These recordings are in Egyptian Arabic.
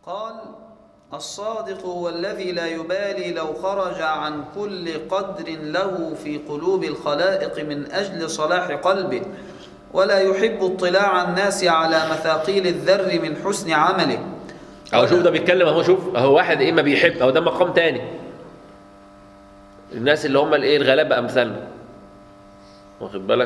قال الصادق هو الذي لا يبالي لو خرج عن كل قدر له في قلوب الخلائق من أجل صلاح قلبه ولا يحب اطلاع الناس على مثاقيل الذر من حسن عمله اهو شوف ده بيتكلم اهو شوف اهو واحد ايه ما بيحب اهو ده مقام تاني الناس اللي هم الايه الغلابه امثالنا واخد بالك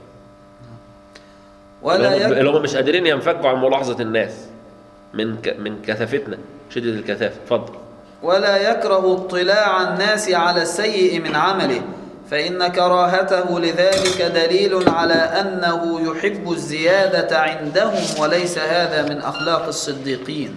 ولا اللي هم- يك... اللي هم مش قادرين ينفكوا عن ملاحظه الناس من ك... من كثافتنا شده الكثافه اتفضل ولا يكره اطلاع الناس على السيء من عمله فإن كراهته لذلك دليل على أنه يحب الزيادة عندهم وليس هذا من أخلاق الصديقين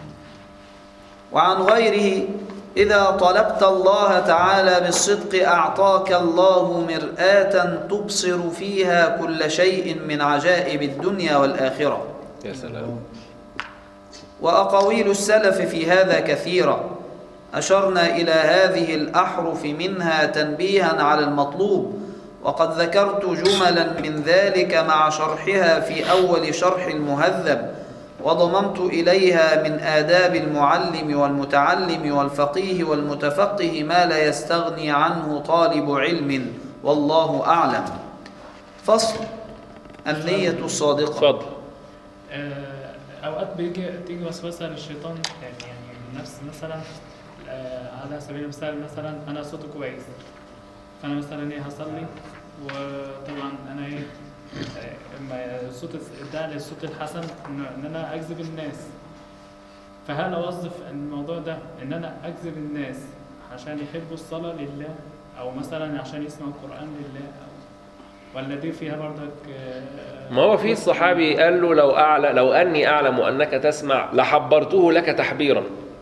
وعن غيره إذا طلبت الله تعالى بالصدق أعطاك الله مرآة تبصر فيها كل شيء من عجائب الدنيا والآخرة يا سلام وأقاويل السلف في هذا كثيرة أشرنا إلى هذه الأحرف منها تنبيها على المطلوب وقد ذكرت جملا من ذلك مع شرحها في أول شرح المهذب وضممت إليها من آداب المعلم والمتعلم والفقيه والمتفقه ما لا يستغني عنه طالب علم والله أعلم فصل النية الصادقة اتفضل آه، اوقات بيجي تيجي وسوسه للشيطان يعني يعني نفس مثلا آه، على سبيل المثال مثلا انا صوتي كويس فانا مثلا ايه هصلي وطبعا انا ايه آه، اما الصوت ادعى لي الصوت الحسن ان إن انا اجذب الناس فهل اوظف الموضوع ده ان انا اجذب الناس عشان يحبوا الصلاه لله او مثلا عشان يسمعوا القران لله أو ولا دي فيها برضك آه، ما هو في الصحابي قال له لو أعلى لو أني أعلم أنك تسمع لحبرته لك تحبيرا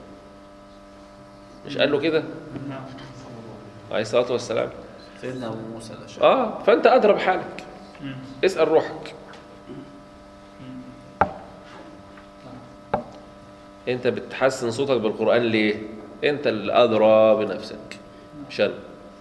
مش قال له كده نعم عليه الصلاة والسلام سيدنا أبو موسى الأشعري اه فأنت أدرى بحالك مم. اسأل روحك أنت بتحسن صوتك بالقرآن ليه أنت اللي أدرى بنفسك مش أنا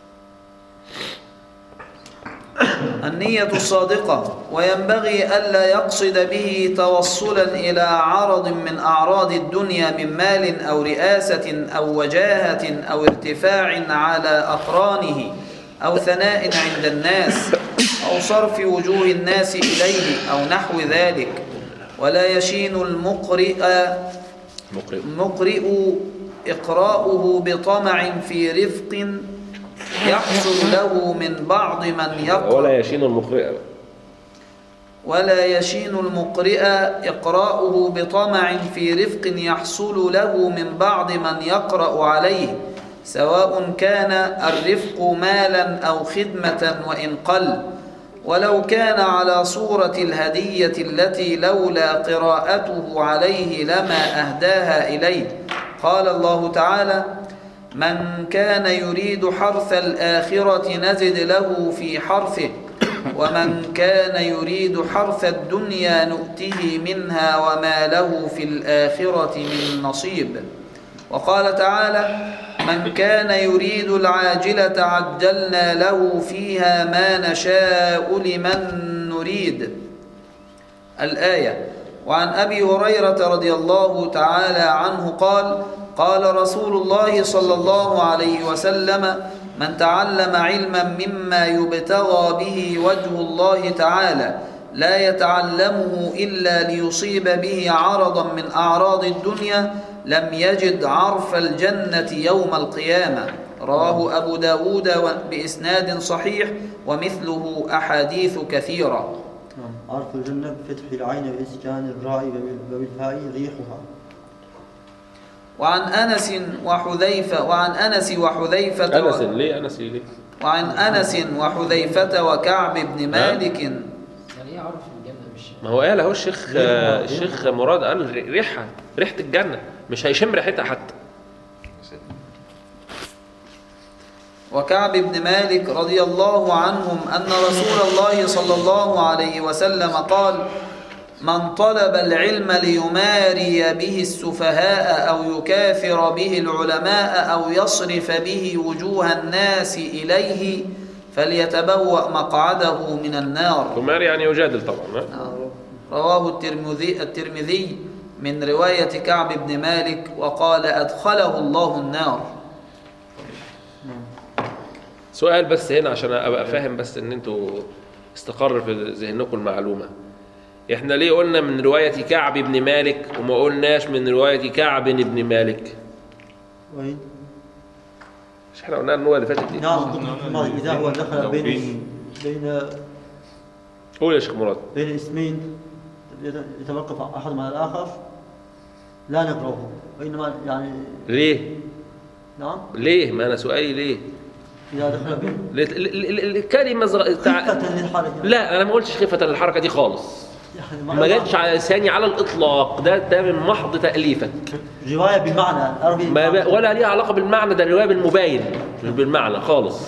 النية الصادقة وينبغي ألا يقصد به توصلا إلى عرض من أعراض الدنيا من مال أو رئاسة أو وجاهة أو ارتفاع على أقرانه أو ثناء عند الناس أو صرف وجوه الناس إليه أو نحو ذلك ولا يشين المقرئ مقرئ مقرئ إقراؤه بطمع في رفق يحصل له من بعض من يقرأ ولا يشين المقرئ ولا يشين المقرئ إقراؤه بطمع في رفق يحصل له من بعض من يقرأ عليه سواء كان الرفق مالا أو خدمة وإن قل ولو كان على صورة الهدية التي لولا قراءته عليه لما أهداها إليه قال الله تعالى من كان يريد حرث الآخرة نزد له في حرثه ومن كان يريد حرث الدنيا نؤته منها وما له في الآخرة من نصيب وقال تعالى من كان يريد العاجلة عجلنا له فيها ما نشاء لمن نريد الآية وعن أبي هريرة رضي الله تعالى عنه قال قال رسول الله صلى الله عليه وسلم من تعلم علما مما يبتغى به وجه الله تعالى لا يتعلمه إلا ليصيب به عرضا من أعراض الدنيا لم يجد عرف الجنة يوم القيامة رواه أبو داود بإسناد صحيح ومثله أحاديث كثيرة نعم. عرف الجنة بفتح العين وإسكان الراء وبالفاء ريحها وعن أنس وحذيفة وعن أنس وحذيفة أنس ليه أنس ليه وعن أنس وحذيفة وكعب بن مالك يعني ايه عرف الجنة مش ما هو قال اهو الشيخ الشيخ مراد قال ريحها ريحة الجنة مش هيشم ريحتها حتى وكعب بن مالك رضي الله عنهم أن رسول الله صلى الله عليه وسلم قال من طلب العلم ليماري به السفهاء أو يكافر به العلماء أو يصرف به وجوه الناس إليه فليتبوأ مقعده من النار تمار يعني يجادل طبعا ها؟ رواه الترمذي الترمذي من رواية كعب بن مالك وقال أدخله الله النار سؤال بس هنا عشان ابقى فاهم بس ان انتوا استقر في ذهنكم المعلومه احنا ليه قلنا من روايه كعب بن مالك وما قلناش من روايه كعب بن مالك وين؟ مش احنا قلنا النوع اللي فاتت دي نعم في الماضي إذا هو دخل لو بين بين- بين قول يا شيخ مراد بين اسمين يت- يتوقف أحدهما على الآخر لا نقرأه وإنما يعني ليه نعم ليه ما انا سؤالي ليه إذا دخل بين ل- ل- ل- الكلمه زر... تع... خفة للحركة لا انا ما قلتش خفه الحركه دي خالص يعني ما جاتش على لساني على الاطلاق ده ده من محض تاليفك رواية بمعنى العربي ما ب... ولا ليها علاقه بالمعنى ده الروايه بالمبين مش بالمعنى خالص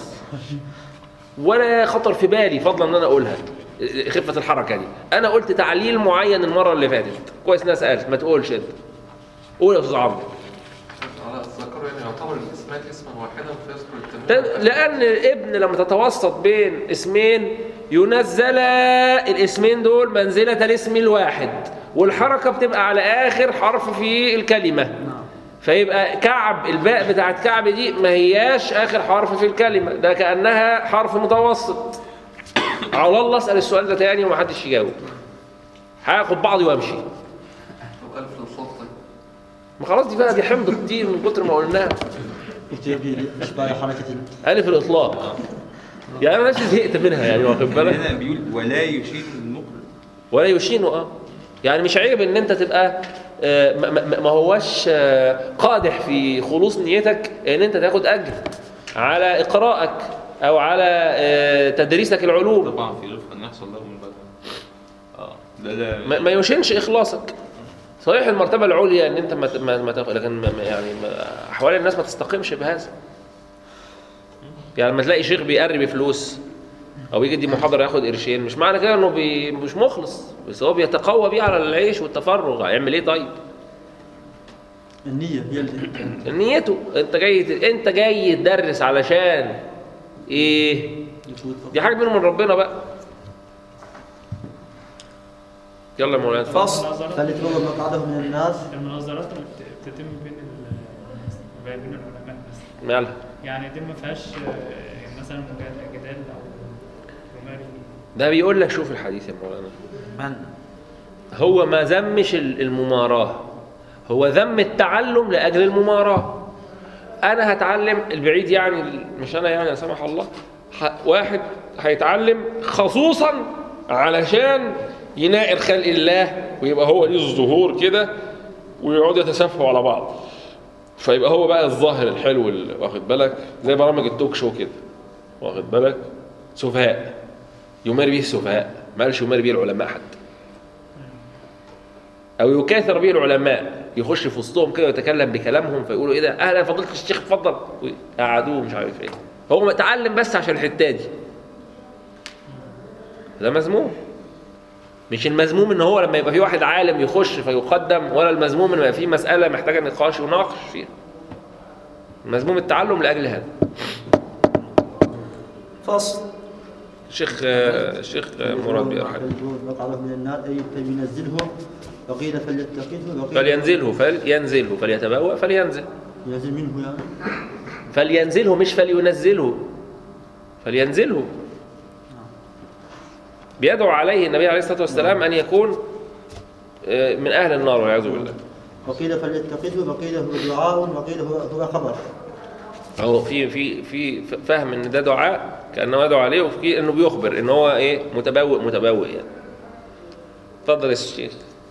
ولا خطر في بالي فضلا ان انا اقولها خفه الحركه دي انا قلت تعليل معين المره اللي فاتت كويس انها سالت ما تقولش انت قول يا استاذ عمرو على الذكر يعني يعتبر الاسمات اسما واحدا فيذكر ده- التنوين لان الابن لما تتوسط بين اسمين ينزل الاسمين دول منزله الاسم الواحد والحركه بتبقى على اخر حرف في الكلمه فيبقى كعب الباء بتاعت كعب دي ما هياش اخر حرف في الكلمه ده كانها حرف متوسط على الله اسال السؤال ده تاني ومحدش يجاوب هاخد بعضي وامشي طب الف للصوت طيب ما خلاص دي بقى دي حمض كتير من كتر ما قلناها يكتب إشباه حركة ال- الف الاطلاق يعني انا نفسي زهقت منها يعني واخد بالك هنا بيقول ولا يشير النقل ولا يشينه اه يعني مش عيب ان انت تبقى آه، ما- ما ما هواش آه، قادح في خلوص نيتك ان انت تاخد اجر على اقرائك او على آه، تدريسك العلوم طبعا في رفق ان يحصل له من بدء اه ده لا ما ما يشينش اخلاصك صحيح المرتبه العليا ان انت ما ت- ما ما تاخد لكن ما ما- يعني ما- احوال الناس ما تستقيمش بهذا يعني لما تلاقي شيخ بيقري بفلوس او يجي يدي محاضره ياخد قرشين مش معنى كده انه بي مش مخلص بس هو بيتقوى بيه على العيش والتفرغ هيعمل ايه طيب النية هي اللي نيته انت جاي انت جاي تدرس علشان ايه يفوت فقط. دي حاجه منهم من ربنا بقى يلا يا مولانا اتفضل. فصل المناظرات فليتبوأ مقعده من الناس المناظرات اللي بت- بتتم بين ال- بين العلماء بس مالها يعني دي ما فيهاش آه، مثلا مجاد- جدال او رماري ده بيقول لك شوف الحديث يا مولانا من هو ما ذمش ال- المماراة هو ذم التعلم لأجل المماراة أنا هتعلم البعيد يعني مش أنا يعني لا سمح الله ح- واحد هيتعلم خصوصا علشان يناقر خلق الله ويبقى هو ليه الظهور كده ويقعدوا يتسافهوا على بعض فيبقى هو بقى الظاهر الحلو اللي واخد بالك زي برامج التوك شو كده واخد بالك سفهاء يماري به السفهاء ما قالش يماري به العلماء حتى او يكاثر به العلماء يخش في وسطهم كده ويتكلم بكلامهم فيقولوا ايه ده اهلا فضيله الشيخ اتفضل قعدوه مش عارف ايه هو متعلم بس عشان الحته دي ده مذموم مش المذموم ان هو لما يبقى في واحد عالم يخش فيقدم ولا المذموم ان يبقى في مساله محتاجه نقاش وناقش فيها المذموم التعلم لاجل هذا فصل الشيخ آه، الشيخ آه، مراد بيرحم فليتبوأ مقعده من النار أي فلينزله وقيل فليتخذه وقيل فلينزله فلينزله فليتبوأ فلينزل ينزل منه يعني فلينزله مش فلينزله فلينزله بيدعو عليه النبي عليه الصلاة والسلام أن يكون آه، من أهل النار والعياذ بالله وقيل فليتخذه وقيل هو دعاء وقيل هو هو خبر هو في في في فهم ان ده دعاء كانه يدعو عليه وفي انه بيخبر ان هو ايه متبوئ متبوئ يعني اتفضل يا شيخ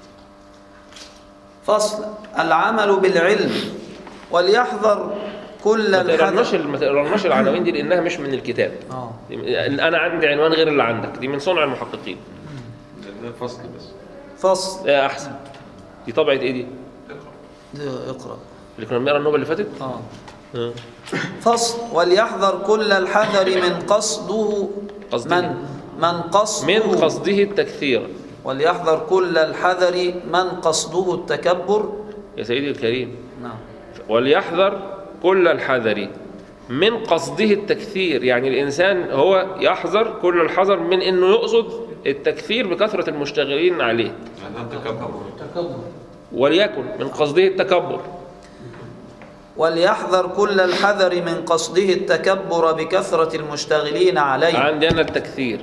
فصل العمل بالعلم وليحذر كل ما تقرناش الحذر ال- ما تقرناش العناوين دي لانها مش من الكتاب اه دي- انا عندي عنوان غير اللي عندك دي من صنع المحققين ده فصل بس فصل ده احسن دي طبعه ايه دي دي اقرا اللي كنا بنقرا النوبه اللي فاتت اه آه. فصل وليحذر كل الحذر من قصده قصده. من من قصده من قصده التكثير وليحذر كل الحذر من قصده التكبر يا سيدي الكريم نعم وليحذر كل الحذر من قصده التكثير يعني الإنسان هو يحذر كل الحذر من أنه يقصد التكثير بكثرة المشتغلين عليه يعني ده تكبر تكبر وليكن من قصده التكبر وليحذر كل الحذر من قصده التكبر بكثرة المشتغلين عليه عندي أنا التكثير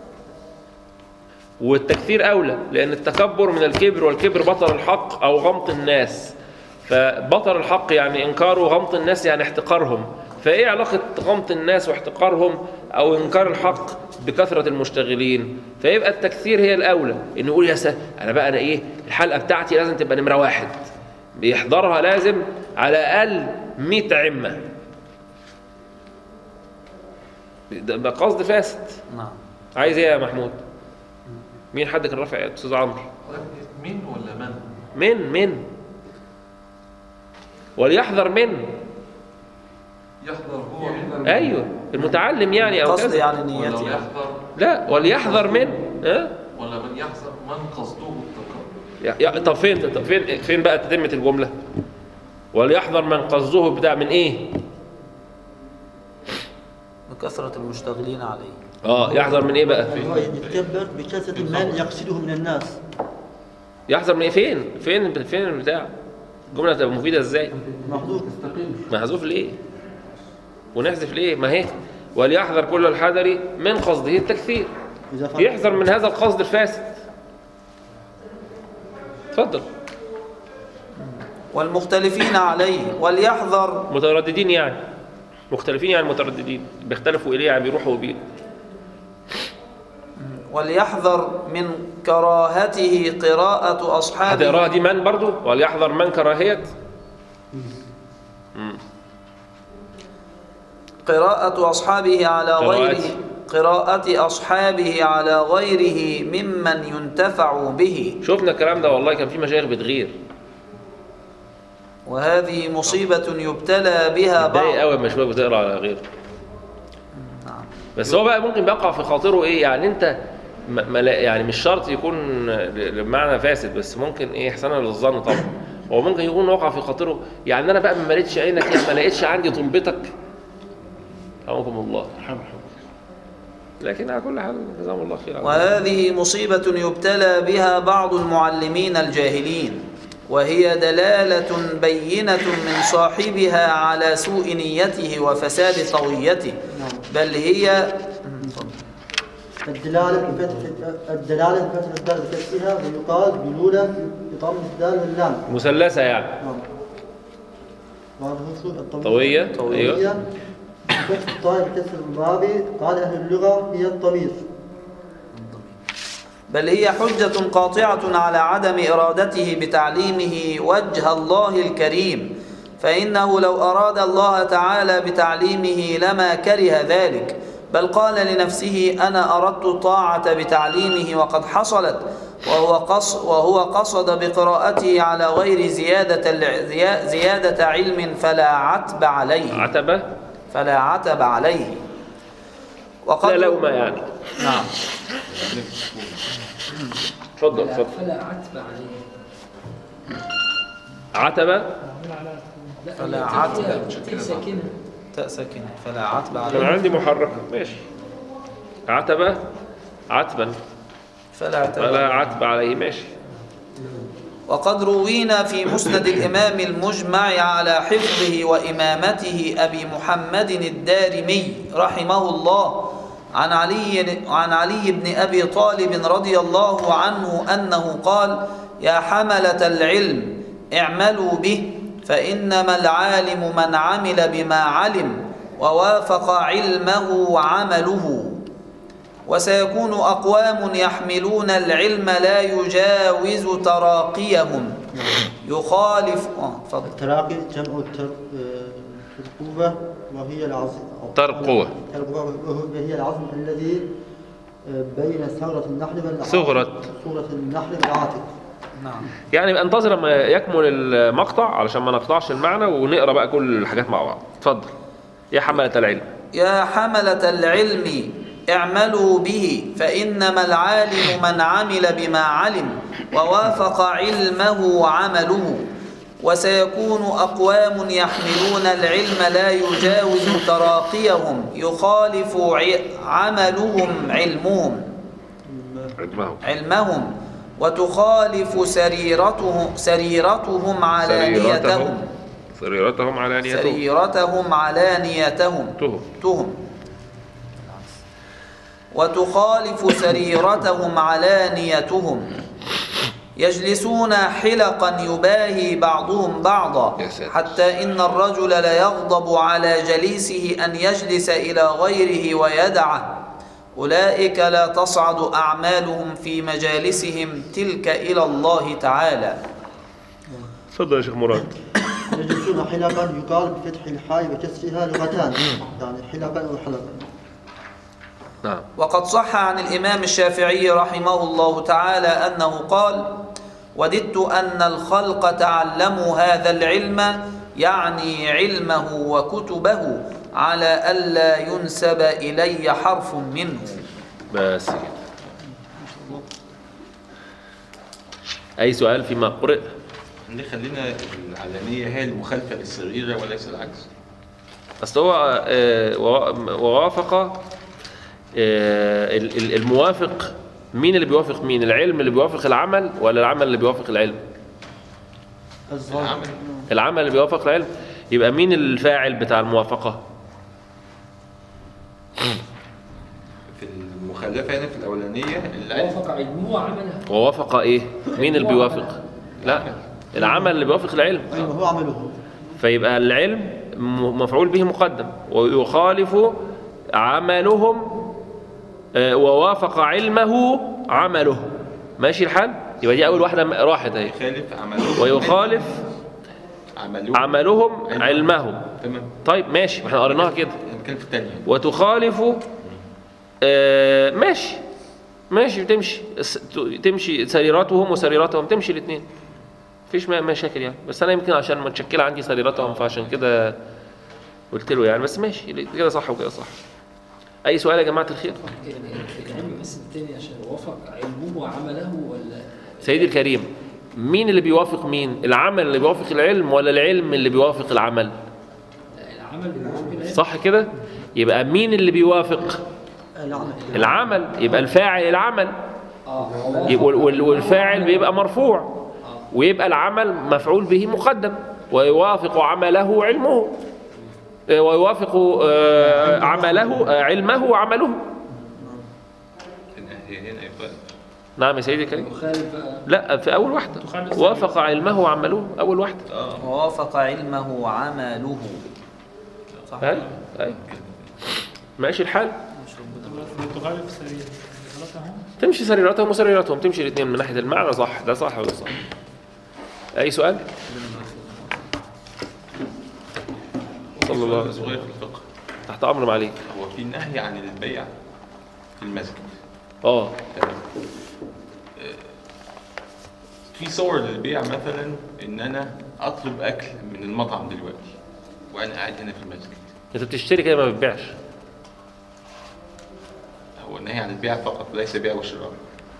والتكثير أولى لأن التكبر من الكبر والكبر بطر الحق أو غمط الناس فبطر الحق يعني إنكار وغمط الناس يعني احتقارهم فإيه علاقة غمط الناس واحتقارهم أو إنكار الحق بكثرة المشتغلين فيبقى التكثير هي الأولى إنه يقول يا سا أنا بقى أنا إيه الحلقة بتاعتي لازم تبقى نمرة واحد بيحضرها لازم على الأقل 100 عمة ده ده قصد فاسد نعم عايز ايه يا محمود مين حد كان رافع يد؟ استاذ عمرو مين ولا من؟ من من وليحذر من يحضر هو من ايوه المتعلم يعني او قصد كذا يعني ولا نيتي يعني. يحضر لا وليحذر من ها ولا من يحذر من قصده التكبر يا- يا- طب فين طب فين فين بقى تتمه الجمله وليحذر من قصده بتاع من ايه بكثرة المشتغلين عليه اه يحذر من ايه بقى هو يتكبر بكثرة ما يقصده من الناس يحذر من ايه فين فين فين البتاع الجمله تبقى مفيده ازاي محذوف محذوف ليه ونحذف ليه ما هي وليحذر كل الحذر من قصده التكثير إذا فعل يحذر من هذا القصد الفاسد اتفضل والمختلفين عليه وليحذر مترددين يعني مختلفين يعني مترددين بيختلفوا اليه يعني بيروحوا وبيجوا وليحذر من كراهته قراءة أصحابه هتقراها دي من برضو وليحذر من كراهية قراءة أصحابه على قراءة. غيره قراءة أصحابه على غيره ممن ينتفع به شفنا الكلام ده والله كان في مشايخ بتغير وهذه مصيبة يبتلى بها اتضايق بعض قوي لما شويه بتقرا على غيره نعم. بس هو بقى ممكن بيقع في خاطره ايه يعني انت ما ما لا- يعني مش شرط يكون بمعنى فاسد بس ممكن ايه احسانا للظن طبعا هو ممكن يكون وقع في خاطره يعني انا بقى ما مليتش عينك يعني ما لقيتش عندي طلبتك رحمكم الله لكن على كل حال جزاهم الله خير وهذه مصيبة يبتلى بها بعض المعلمين الجاهلين وهي دلالة بينة من صاحبها على سوء نيته وفساد طويته بل هي الدلالة بفتح الدلالة بفتح الدال بكسرها ويقال دلولة بضم الدال واللام مثلثه يعني نعم وهذا هو الطوية طويه طوية ايوه بفتح الطاء بكسر الباب قال أهل اللغة هي الضمير بل هي حجة قاطعة على عدم إرادته بتعليمه وجه الله الكريم فإنه لو أراد الله تعالى بتعليمه لما كره ذلك بل قال لنفسه أنا أردت الطاعة بتعليمه وقد حصلت وهو قص وهو قصد بقراءته على غير زيادة الع- زيا- زيادة علم فلا عتب عليه عتبه فلا عتب عليه وقد لا لومه يعني نعم اتفضل فلا- اتفضل فلا عتب عليه عتبه لا فلا هي عتب. تأتي- تأتي ساكنة تاء ساكنة فلا عتب انا عليه عندي محرك ماشي عتبه عتبا فلا عتب فلا عليه عتب عليه ماشي وقد روينا في مسند الإمام المجمع على حفظه وإمامته أبي محمد الدارمي رحمه الله عن علي عن علي بن أبي طالب رضي الله عنه أنه قال يا حملة العلم اعملوا به فإنما العالم من عمل بما علم ووافق علمه عمله وسيكون أقوام يحملون العلم لا يجاوز تراقيهم يخالف آه تفضل التراقي جمع التر- آه، الترقوة وهي العظم ترقوة. ترقوة وهي العظم الذي آه، بين ثغرة النحل والعاتق ثغرة. ثغرة النحل والعاتق نعم يعني انتظر لما يكمل المقطع علشان ما نقطعش المعنى ونقرا بقى كل الحاجات مع بعض اتفضل يا حملة العلم يا حملة العلم اعملوا به فإنما العالم من عمل بما علم ووافق علمه عمله وسيكون أقوام يحملون العلم لا يجاوز تراقيهم يخالف ع- عملهم علمهم علمه علمهم وتخالف سريرته سريرتهم علانيتهم سريرتهم علانيتهم سريرتهم علانيتهم تهم تهم وتخالف سريرتهم علانيتهم يجلسون حلقا يباهي بعضهم بعضا يا ساتر. حتى إن الرجل ليغضب على جليسه أن يجلس إلى غيره ويدعه أولئك لا تصعد أعمالهم في مجالسهم تلك إلى الله تعالى تفضل يا شيخ مراد يجلسون حلقا يقال بفتح الحاء وكسرها لغتان يعني حلقا وحلقا نعم وقد صح عن الإمام الشافعي رحمه الله تعالى أنه قال وددت أن الخلق تعلموا هذا العلم يعني علمه وكتبه على ألا ينسب إلي حرف منه بس كده أي سؤال فيما قرئ ليه خلينا العلانية هي المخالفة للسريرة وليس العكس أصل هو آه، وا- ووافق آه، ال- ال- الموافق مين اللي بيوافق مين العلم اللي بيوافق العمل ولا العمل اللي بيوافق العلم الظاهر العمل. العمل اللي بيوافق العلم يبقى مين الفاعل بتاع الموافقة في المخالفة هنا في الأولانية العلم وافق علمه وعمله ووافق ايه مين اللي بيوافق لا العمل اللي بيوافق العلم أيوة هو عمله فيبقى العلم م- مفعول به مقدم ويخالف عملهم آه، ووافق علمه عمله ماشي الحال يبقى دي اول واحده م- راحت اهي يخالف عملهم ويخالف عملهم عملهم علمهم تمام طيب ماشي ما احنا قريناها كده أنا بتكلم في الثانية وتخالف آه، ماشي ماشي تمشي س- ت- تمشي سريرتهم وسريرتهم تمشي الاثنين مفيش م- مشاكل يعني بس انا يمكن عشان متشكله عندي سريرتهم فعشان كده قلت له يعني بس ماشي كده صح وكده صح اي سؤال يا جماعه الخير العلم بس التاني عشان وافق علمه وعمله ولا سيدي الكريم مين اللي بيوافق مين العمل اللي بيوافق العلم ولا العلم اللي بيوافق العمل لا، العمل اللي بيوافق العلم صح كده يبقى مين اللي بيوافق العمل العمل يبقى الفاعل العمل اه يبقى وال- وال- والفاعل بيبقى مرفوع ويبقى العمل مفعول به مقدم ويوافق عمله علمه آه، ويوافق آه، عمله آه، علمه وعمله هنا هنا يقال نعم يا سيدي الكريم مخالف بقى لا في اول واحده تخلص وافق علمه وعمله اول واحده ووافق علمه عمله صح اي اي ماشي الحال تخالف سرير سريرتهم تمشي سريرتهم وسريرتهم تمشي الاثنين من ناحيه المعنى صح ده صح وده صح اي سؤال صلى الله عليه سؤال وسلم صغير في الفقه تحت امر معاليك هو في نهي عن البيع في المسجد اه تمام آه، في صور للبيع مثلا ان انا اطلب اكل من المطعم دلوقتي وانا قاعد هنا في المسجد انت بتشتري كده ما بتبيعش هو النهي عن البيع فقط وليس بيع وشراء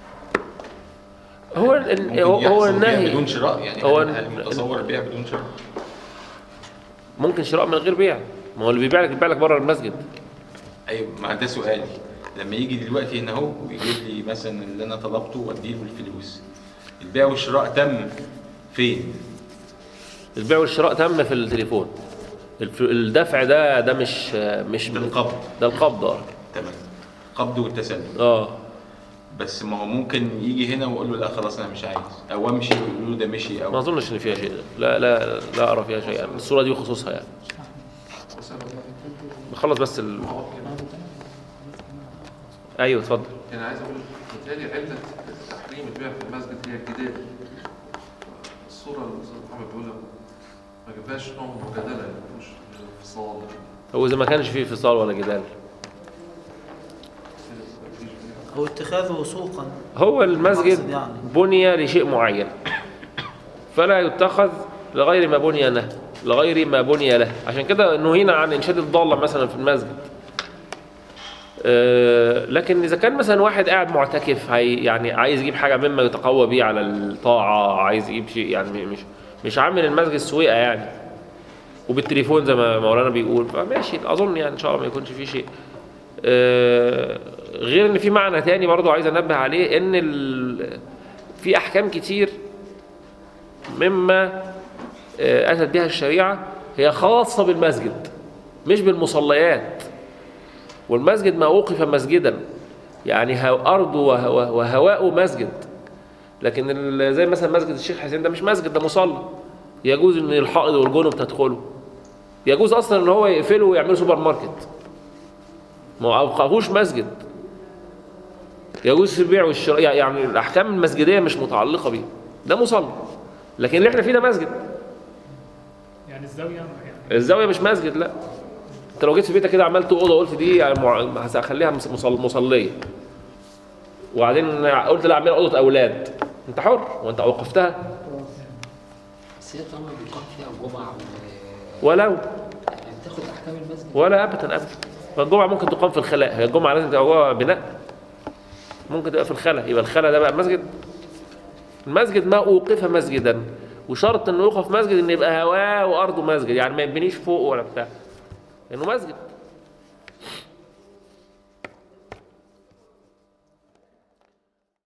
هو ال- ممكن هو, هو يحصل بيع النهي بدون شراء يعني هو هو ال- هل متصور بيع بدون شراء ممكن شراء من غير بيع ما هو اللي بيبيع لك بيبيع لك بره المسجد ايوه ما ده سؤالي لما يجي دلوقتي هنا اهو ويجيب لي مثلا اللي انا طلبته واديله الفلوس البيع والشراء تم فين؟ البيع والشراء تم في التليفون الف- الدفع ده ده مش مش ده القبض ده القبض اه تمام قبض والتسلم اه بس ما هو ممكن يجي هنا ويقول له لا خلاص انا مش عايز او امشي ويقول له ده مشي ما او اظنش ان فيها شيء لا لا لا ارى فيها شيء الصوره دي بخصوصها يعني نخلص بس ال... ايوه اتفضل يعني عايز اقول بالتالي علة تحريم البيع في المسجد هي الجدال الصورة اللي الاستاذ محمد بيقولها ما جابهاش نوع من المجادلة يعني ما فيهوش انفصال هو اذا ما كانش فيه فصال ولا جدال مفيش هو اتخاذه سوقا هو المسجد مقصد يعني. بني لشيء معين فلا يتخذ لغير ما بني له لغير ما بني له عشان كده نهينا عن انشاد الضاله مثلا في المسجد آه، لكن اذا كان مثلا واحد قاعد معتكف هي يعني عايز يجيب حاجه مما يتقوى بيه على الطاعه عايز يجيب شيء يعني مش مش عامل المسجد سويقه يعني وبالتليفون زي ما مولانا بيقول فماشي اظن يعني ان شاء الله ما يكونش فيه شيء آه، غير ان في معنى تاني برضو عايز انبه عليه ان ال- في احكام كتير مما آه، اتت بها الشريعه هي خاصه بالمسجد مش بالمصليات والمسجد ما وقف مسجدا يعني هو- ارضه وهو- وهواءه مسجد لكن ال- زي مثلا مسجد الشيخ حسين ده مش مسجد ده مصلى يجوز ان الحائض والجنب تدخله يجوز اصلا ان هو يقفله ويعمله سوبر ماركت ما اوقفوش مسجد يجوز في البيع والشراء يعني الاحكام المسجديه مش متعلقه بيه ده مصلى لكن اللي احنا فيه ده مسجد يعني الزاويه يعني الزاويه مش مسجد لا انت لو جيت في بيتك كده عملت اوضه قلت دي يعني مع- هخليها مص- مصل- مصليه وبعدين قلت لا اعملها اوضه اولاد انت حر وانت اوقفتها بس هي طالما بيقام فيها جمعة ولو يعني بتاخد احكام المسجد ولا ابدا ابدا فالجمعه ممكن تقام في الخلاء هي الجمعه لازم تبقى جوه بناء ممكن تبقى في الخلاء يبقى الخلاء ده بقى مسجد المسجد ما اوقف مسجدا وشرط انه يوقف مسجد ان يبقى هواه وارضه مسجد يعني ما يبنيش فوق ولا بتاع لانه مسجد